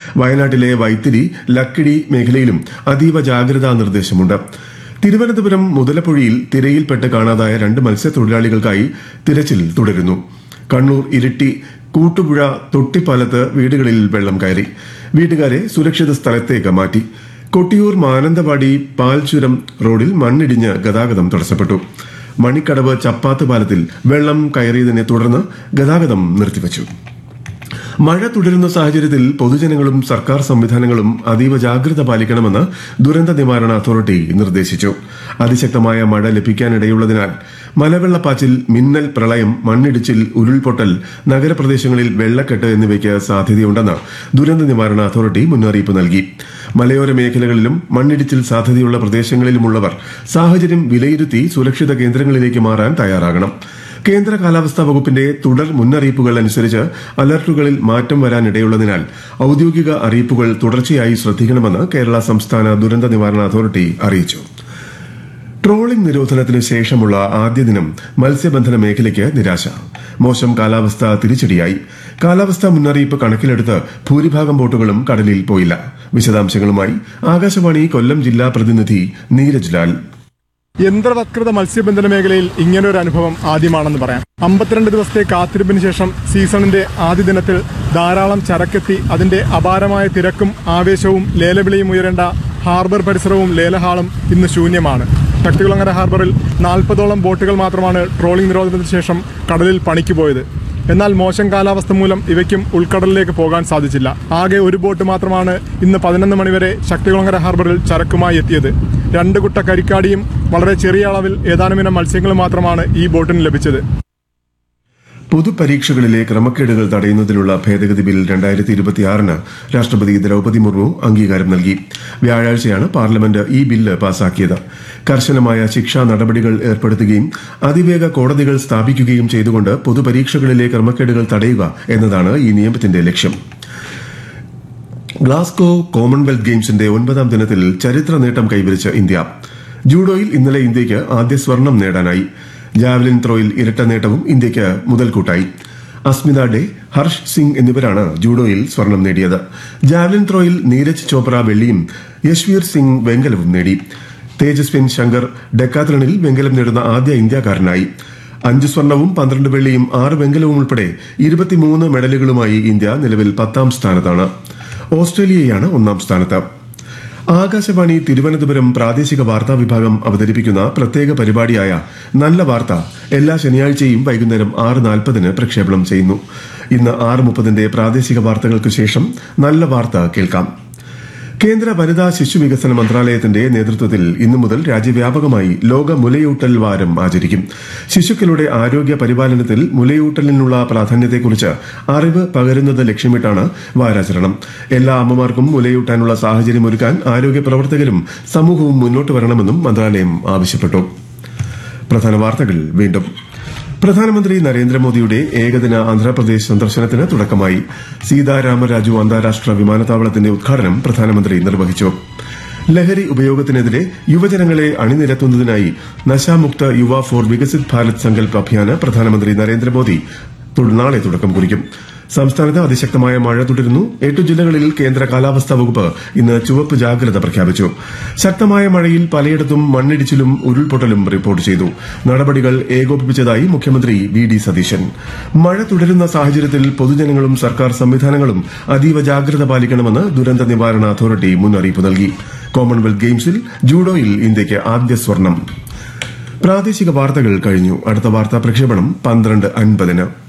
വയനാട്ടിലെ വൈത്തിരി ലക്കിടി മേഖലയിലും അതീവ ജാഗ്രതാ നിർദ്ദേശമുണ്ട് തിരുവനന്തപുരം മുതലപ്പുഴയിൽ തിരയിൽപ്പെട്ട് കാണാതായ രണ്ട് മത്സ്യത്തൊഴിലാളികൾക്കായി തിരച്ചിൽ തുടരുന്നു കണ്ണൂർ ഇരിട്ടി കൂട്ടുപുഴ തൊട്ടിപ്പാലത്ത് വീടുകളിൽ വെള്ളം കയറി വീട്ടുകാരെ സുരക്ഷിത സ്ഥലത്തേക്ക് മാറ്റി കൊട്ടിയൂർ മാനന്തവാടി പാൽചുരം റോഡിൽ മണ്ണിടിഞ്ഞ് ഗതാഗതം തടസ്സപ്പെട്ടു മണിക്കടവ് ചപ്പാത്ത് പാലത്തിൽ വെള്ളം കയറിയതിനെ തുടർന്ന് ഗതാഗതം നിർത്തിവച്ചു മഴ തുടരുന്ന സാഹചര്യത്തിൽ പൊതുജനങ്ങളും സർക്കാർ സംവിധാനങ്ങളും അതീവ ജാഗ്രത പാലിക്കണമെന്ന് ദുരന്ത നിവാരണ അതോറിറ്റി നിർദ്ദേശിച്ചു അതിശക്തമായ മഴ ലഭിക്കാനിടയുള്ളതിനാൽ മലവെള്ളപ്പാച്ചിൽ മിന്നൽ പ്രളയം മണ്ണിടിച്ചിൽ ഉരുൾപൊട്ടൽ നഗരപ്രദേശങ്ങളിൽ വെള്ളക്കെട്ട് എന്നിവയ്ക്ക് സാധ്യതയുണ്ടെന്ന് ദുരന്ത നിവാരണ അതോറിറ്റി മുന്നറിയിപ്പ് നൽകി മലയോര മേഖലകളിലും മണ്ണിടിച്ചിൽ സാധ്യതയുള്ള പ്രദേശങ്ങളിലുമുള്ളവർ സാഹചര്യം വിലയിരുത്തി സുരക്ഷിത കേന്ദ്രങ്ങളിലേക്ക് മാറാൻ തയ്യാറാകണം കേന്ദ്ര കാലാവസ്ഥാ വകുപ്പിന്റെ തുടർ മുന്നറിയിപ്പുകൾ അനുസരിച്ച് അലർട്ടുകളിൽ മാറ്റം വരാനിടയുള്ളതിനാൽ ഔദ്യോഗിക അറിയിപ്പുകൾ തുടർച്ചയായി ശ്രദ്ധിക്കണമെന്ന് കേരള സംസ്ഥാന ദുരന്ത നിവാരണ അതോറിറ്റി അറിയിച്ചു ട്രോളിംഗ് നിരോധനത്തിന് ശേഷമുള്ള ആദ്യ ദിനം മത്സ്യബന്ധന മേഖലയ്ക്ക് നിരാശ മോശം കാലാവസ്ഥ തിരിച്ചടിയായി കാലാവസ്ഥാ മുന്നറിയിപ്പ് കണക്കിലെടുത്ത് ഭൂരിഭാഗം ബോട്ടുകളും കടലിൽ പോയില്ല വിശദാംശങ്ങളുമായി ആകാശവാണി കൊല്ലം ജില്ലാ പ്രതിനിധി നീരജ് ലാൽ യന്ത്രവത്കൃത മത്സ്യബന്ധന മേഖലയിൽ ഇങ്ങനൊരു അനുഭവം ആദ്യമാണെന്ന് പറയാം അമ്പത്തിരണ്ട് ദിവസത്തെ കാത്തിരിപ്പിന് ശേഷം സീസണിന്റെ ആദ്യ ദിനത്തിൽ ധാരാളം ചരക്കെത്തി അതിന്റെ അപാരമായ തിരക്കും ആവേശവും ലേലവിളിയും ഉയരേണ്ട ഹാർബർ പരിസരവും ലേലഹാളും ഇന്ന് ശൂന്യമാണ് ശക്തികുളങ്ങര ഹാർബറിൽ നാൽപ്പതോളം ബോട്ടുകൾ മാത്രമാണ് ട്രോളിംഗ് നിരോധനത്തിന് ശേഷം കടലിൽ പണിക്ക് പോയത് എന്നാൽ മോശം കാലാവസ്ഥ മൂലം ഇവയ്ക്കും ഉൾക്കടലിലേക്ക് പോകാൻ സാധിച്ചില്ല ആകെ ഒരു ബോട്ട് മാത്രമാണ് ഇന്ന് പതിനൊന്ന് മണിവരെ ശക്തികുളങ്ങര ഹാർബറിൽ ചരക്കുമായി എത്തിയത് രണ്ട് കുട്ട കരിക്കാടിയും വളരെ ചെറിയ അളവിൽ ഏതാനുമിനം മത്സ്യങ്ങളും മാത്രമാണ് ഈ ബോട്ടിന് ലഭിച്ചത് പൊതുപരീക്ഷകളിലെ ക്രമക്കേടുകൾ തടയുന്നതിനുള്ള ഭേദഗതി ബിൽ രണ്ടായിരത്തി ഇരുപത്തിയാറിന് രാഷ്ട്രപതി ദ്രൗപദി മുർമു അംഗീകാരം നൽകി വ്യാഴാഴ്ചയാണ് പാർലമെന്റ് ഈ ബില്ല് പാസാക്കിയത് കർശനമായ ശിക്ഷാ നടപടികൾ ഏർപ്പെടുത്തുകയും അതിവേഗ കോടതികൾ സ്ഥാപിക്കുകയും ചെയ്തുകൊണ്ട് പൊതുപരീക്ഷകളിലെ ക്രമക്കേടുകൾ തടയുക എന്നതാണ് ഈ നിയമത്തിന്റെ ലക്ഷ്യം ഗ്ലാസ്കോ കോമൺവെൽത്ത് ഗെയിംസിന്റെ ഒൻപതാം ദിനത്തിൽ ചരിത്ര നേട്ടം കൈവരിച്ച ഇന്ത്യ ജൂഡോയിൽ ഇന്നലെ ഇന്ത്യയ്ക്ക് ആദ്യ സ്വർണം നേടാനായി ജാവലിൻ ത്രോയിൽ ഇരട്ട നേട്ടവും ഇന്ത്യയ്ക്ക് മുതൽക്കൂട്ടായി അസ്മിത ഡേ ഹർഷ് സിംഗ് എന്നിവരാണ് ജൂഡോയിൽ സ്വർണം നേടിയത് ജാവലിൻ ത്രോയിൽ നീരജ് ചോപ്ര വെള്ളിയും യശ്വീർ സിംഗ് വെങ്കലവും നേടി തേജസ്വിൻ ശങ്കർ ഡെക്കാത്തലണിൽ വെങ്കലം നേടുന്ന ആദ്യ ഇന്ത്യക്കാരനായി അഞ്ച് സ്വർണവും പന്ത്രണ്ട് വെള്ളിയും ആറ് വെങ്കലവും ഉൾപ്പെടെ ഇരുപത്തിമൂന്ന് മെഡലുകളുമായി ഇന്ത്യ നിലവിൽ പത്താം സ്ഥാനത്താണ് ഓസ്ട്രേലിയയാണ് ഒന്നാം സ്ഥാനത്ത് ആകാശവാണി തിരുവനന്തപുരം പ്രാദേശിക വാർത്താ വിഭാഗം അവതരിപ്പിക്കുന്ന പ്രത്യേക പരിപാടിയായ നല്ല വാർത്ത എല്ലാ ശനിയാഴ്ചയും വൈകുന്നേരം ആറ് നാൽപ്പതിന് പ്രക്ഷേപണം ചെയ്യുന്നു ഇന്ന് ആറ് മുപ്പതിന്റെ പ്രാദേശിക വാർത്തകൾക്ക് ശേഷം നല്ല വാർത്ത കേൾക്കാം കേന്ദ്ര വനിതാ ശിശു വികസന മന്ത്രാലയത്തിന്റെ നേതൃത്വത്തിൽ ഇന്നു മുതൽ രാജ്യവ്യാപകമായി ലോക മുലയൂട്ടൽ വാരം ആചരിക്കും ശിശുക്കളുടെ ആരോഗ്യ പരിപാലനത്തിൽ മുലയൂട്ടലിനുള്ള പ്രാധാന്യത്തെക്കുറിച്ച് അറിവ് പകരുന്നത് ലക്ഷ്യമിട്ടാണ് വാരാചരണം എല്ലാ അമ്മമാർക്കും മുലയൂട്ടാനുള്ള സാഹചര്യമൊരുക്കാൻ ആരോഗ്യ പ്രവർത്തകരും സമൂഹവും മുന്നോട്ട് വരണമെന്നും മന്ത്രാലയം ആവശ്യപ്പെട്ടു പ്രധാന വാർത്തകൾ വീണ്ടും പ്രധാനമന്ത്രി നരേന്ദ്രമോദിയുടെ ഏകദിന ആന്ധ്രാപ്രദേശ് സന്ദർശനത്തിന് തുടക്കമായി സീതാരാമരാജു അന്താരാഷ്ട്ര വിമാനത്താവളത്തിന്റെ ഉദ്ഘാടനം പ്രധാനമന്ത്രി നിർവഹിച്ചു ലഹരി ഉപയോഗത്തിനെതിരെ യുവജനങ്ങളെ അണിനിരത്തുന്നതിനായി നശാമുക്ത യുവ ഫോർ വികസിത് ഭാരത് സങ്കൽപ് അഭിയാന് പ്രധാനമന്ത്രി നരേന്ദ്രമോദി തു- നാളെ തുടക്കം കുറിക്കും സംസ്ഥാനത്ത് അതിശക്തമായ മഴ തുടരുന്നു എട്ടു ജില്ലകളിൽ കേന്ദ്ര കാലാവസ്ഥാ വകുപ്പ് ഇന്ന് ചുവപ്പ് ജാഗ്രത പ്രഖ്യാപിച്ചു ശക്തമായ മഴയിൽ പലയിടത്തും മണ്ണിടിച്ചിലും ഉരുൾപൊട്ടലും റിപ്പോർട്ട് ചെയ്തു നടപടികൾ ഏകോപിപ്പിച്ചതായി മുഖ്യമന്ത്രി വി ഡി സതീശൻ മഴ തുടരുന്ന സാഹചര്യത്തിൽ പൊതുജനങ്ങളും സർക്കാർ സംവിധാനങ്ങളും അതീവ ജാഗ്രത പാലിക്കണമെന്ന് ദുരന്ത നിവാരണ അതോറിറ്റി മുന്നറിയിപ്പ് നൽകി കോമൺവെൽത്ത് ഗെയിംസിൽ ജൂഡോയിൽ ഇന്ത്യയ്ക്ക് ആദ്യ സ്വർണം പ്രാദേശിക വാർത്തകൾ കഴിഞ്ഞു അടുത്ത വാർത്താ പ്രക്ഷേപണം പന്ത്രണ്ട് അൻപതിന്